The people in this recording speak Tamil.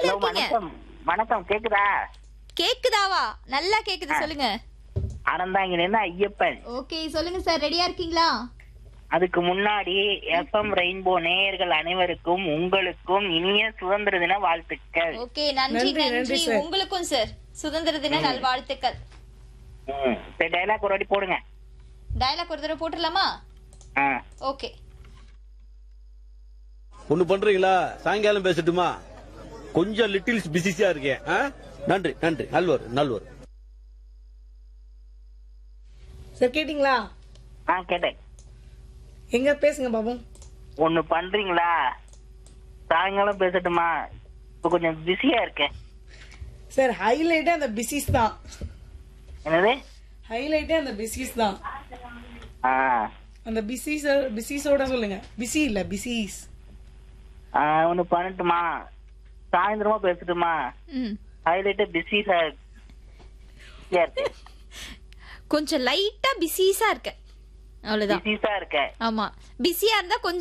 லைன்ல ஹலோ இருக்கீங்க வணக்கம் வணக்கம் கேக்குதா கேக்குதாவா நல்லா கேக்குது சொல்லுங்க அறந்தாங்கிலேருந்து ஐயப்பன் ஓகே சொல்லுங்க சார் ரெடியா இருக்கீங்களா அதுக்கு முன்னாடி எஃப்எம் ரெயின்போ நேயர்கள் அனைவருக்கும் உங்களுக்கும் இனிய சுதந்திர தின வாழ்த்துக்கள் ஓகே நன்றி நன்றி, நன்றி, நன்றி சார். உங்களுக்கும் சார் சுதந்திர தின நல்வாழ்த்துக்கள் ம். சரி டைலாக் ஒரு வாட்டி போடுங்க டயலாக் ஒரு தடவை போட்டுடலாமா ஆ. ஓகே ஒண்ணு பண்றீங்களா சாயங்காலம் பேசட்டுமா கொஞ்சம் லிட்டில் பிசியா இருக்கேன் ஆ? நன்றி நன்றி நல்வர் நல்வர் சார் கேட்டிங்களா ஆ கேட்டேன் எங்க பேசுங்க பாபு ஒண்ணு பண்றீங்களா சாயங்காலம் பேசட்டுமா இப்ப கொஞ்சம் பிஸியா இருக்கேன் சார் ஹைலைட்டே அந்த பிசிஸ் தான் என்னது ஹைலைட்டே அந்த பிசிஸ் தான் ஆ அந்த பிசிஸ் பிசிஸோட சொல்லுங்க பிஸி இல்ல பிசிஸ் ஆ, ஒண்ணு பண்ணட்டுமா சாயந்தரமா பேசட்டுமா ம் ஹைலைட்டு பிஸியா இருக்கு கொஞ்சம் லைட்டா பிஸிஸா இருக்க அவ்வளவுதான் பிஸிஸா இருக்கேன் ஆமா பிஸியா இருந்தா கொஞ்சம்